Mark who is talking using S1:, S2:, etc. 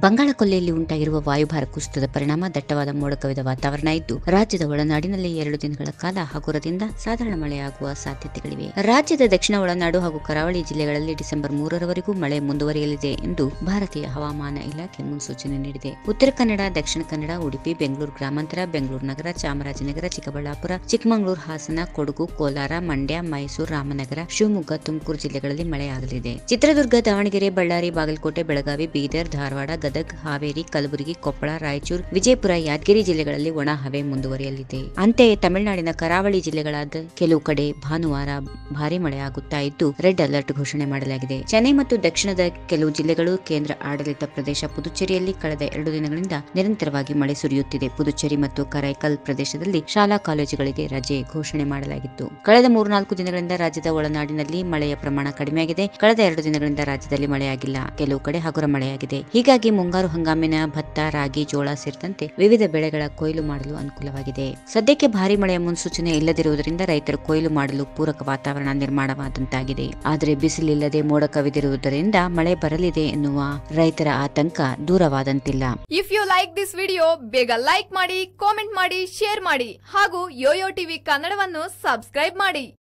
S1: ಬಂಗಾಳ ಕೊಲ್ಲಿಯಲ್ಲಿ ಉಂಟಾಗಿರುವ ವಾಯುಭಾರ ಕುಸಿತದ ಪರಿಣಾಮ ದಟ್ಟವಾದ ಮೋಡ ಕವಿದ ವಾತಾವರಣ ಇದ್ದು ರಾಜ್ಯದ ಒಳನಾಡಿನಲ್ಲಿ ಎರಡು ದಿನಗಳ ಕಾಲ ಹಗುರದಿಂದ ಸಾಧಾರಣ ಮಳೆಯಾಗುವ ಸಾಧ್ಯತೆಗಳಿವೆ ರಾಜ್ಯದ ದಕ್ಷಿಣ ಒಳನಾಡು ಹಾಗೂ ಕರಾವಳಿ ಜಿಲ್ಲೆಗಳಲ್ಲಿ ಡಿಸೆಂಬರ್ ಮೂರರವರೆಗೂ ಮಳೆ ಮುಂದುವರಿಯಲಿದೆ ಎಂದು ಭಾರತೀಯ ಹವಾಮಾನ ಇಲಾಖೆ ಮುನ್ಸೂಚನೆ ನೀಡಿದೆ ಉತ್ತರ ಕನ್ನಡ ದಕ್ಷಿಣ ಕನ್ನಡ ಉಡುಪಿ ಬೆಂಗಳೂರು ಗ್ರಾಮಾಂತರ ಬೆಂಗಳೂರು ನಗರ ಚಾಮರಾಜನಗರ ಚಿಕ್ಕಬಳ್ಳಾಪುರ ಚಿಕ್ಕಮಗಳೂರು ಹಾಸನ ಕೊಡಗು ಕೋಲಾರ ಮಂಡ್ಯ ಮೈಸೂರು ರಾಮನಗರ ಶಿವಮೊಗ್ಗ ತುಮಕೂರು ಜಿಲ್ಲೆಗಳಲ್ಲಿ ಮಳೆಯಾಗಲಿದೆ ಚಿತ್ರದುರ್ಗ ದಾವಣಗೆರೆ ಬಳ್ಳಾರಿ ಬಾಗಲಕೋಟೆ ಬೆಳಗಾವಿ ಬೀದರ್ ಧಾರವಾಡ ಗದಗ್ ಹಾವೇರಿ ಕಲಬುರಗಿ ಕೊಪ್ಪಳ ರಾಯಚೂರು ವಿಜಯಪುರ ಯಾದಗಿರಿ ಜಿಲ್ಲೆಗಳಲ್ಲಿ ಒಣ ಹವೆ ಮುಂದುವರಿಯಲಿದೆ ಅಂತೆಯೇ ತಮಿಳುನಾಡಿನ ಕರಾವಳಿ ಜಿಲ್ಲೆಗಳಾದ ಕೆಲವು ಕಡೆ ಭಾನುವಾರ ಭಾರಿ ಮಳೆಯಾಗುತ್ತಾ ಇದ್ದು ರೆಡ್ ಅಲರ್ಟ್ ಘೋಷಣೆ ಮಾಡಲಾಗಿದೆ ಚೆನ್ನೈ ಮತ್ತು ದಕ್ಷಿಣದ ಕೆಲವು ಜಿಲ್ಲೆಗಳು ಕೇಂದ್ರ ಆಡಳಿತ ಪ್ರದೇಶ ಪುದುಚೇರಿಯಲ್ಲಿ ಕಳೆದ ಎರಡು ದಿನಗಳಿಂದ ನಿರಂತರವಾಗಿ ಮಳೆ ಸುರಿಯುತ್ತಿದೆ ಪುದುಚೇರಿ ಮತ್ತು ಕರೈಕಲ್ ಪ್ರದೇಶದಲ್ಲಿ ಶಾಲಾ ಕಾಲೇಜುಗಳಿಗೆ ರಜೆ ಘೋಷಣೆ ಮಾಡಲಾಗಿತ್ತು ಕಳೆದ ಮೂರ್ನಾಲ್ಕು ದಿನಗಳಿಂದ ರಾಜ್ಯದ ಒಳನಾಡಿನಲ್ಲಿ ಮಳೆಯ ಪ್ರಮಾಣ ಕಡಿಮೆಯಾಗಿದೆ ಕಳೆದ ಎರಡು ದಿನಗಳಿಂದ ರಾಜ್ಯದಲ್ಲಿ ಮಳೆಯಾಗಿಲ್ಲ ಕೆಲವು ಕಡೆ ಹಗುರ ಮಳೆಯಾಗಿದೆ ಹೀಗಾಗಿ ಮುಂಗಾರು ಹಂಗಾಮಿನ ಭತ್ತ ರಾಗಿ ಜೋಳ ಸೇರಿದಂತೆ ವಿವಿಧ ಬೆಳೆಗಳ ಕೊಯ್ಲು ಮಾಡಲು ಅನುಕೂಲವಾಗಿದೆ ಸದ್ಯಕ್ಕೆ ಭಾರಿ ಮಳೆಯ ಮುನ್ಸೂಚನೆ ಇಲ್ಲದಿರುವುದರಿಂದ ರೈತರು ಕೊಯ್ಲು ಮಾಡಲು ಪೂರಕ ವಾತಾವರಣ ನಿರ್ಮಾಣವಾದಂತಾಗಿದೆ ಆದರೆ ಬಿಸಿಲಿಲ್ಲದೆ ಮೋಡ ಕವಿದಿರುವುದರಿಂದ ಮಳೆ ಬರಲಿದೆ ಎನ್ನುವ ರೈತರ ಆತಂಕ ದೂರವಾದಂತಿಲ್ಲ
S2: if you like this video ಬೇಗ ಲೈಕ್ ಮಾಡಿ ಕಾಮೆಂಟ್ ಮಾಡಿ ಶೇರ್ ಮಾಡಿ ಹಾಗೂ ಯೋಯೋ ಟಿವಿ ಕನ್ನಡವನ್ನು ಸಬ್ಸ್ಕ್ರೈಬ್ ಮಾಡಿ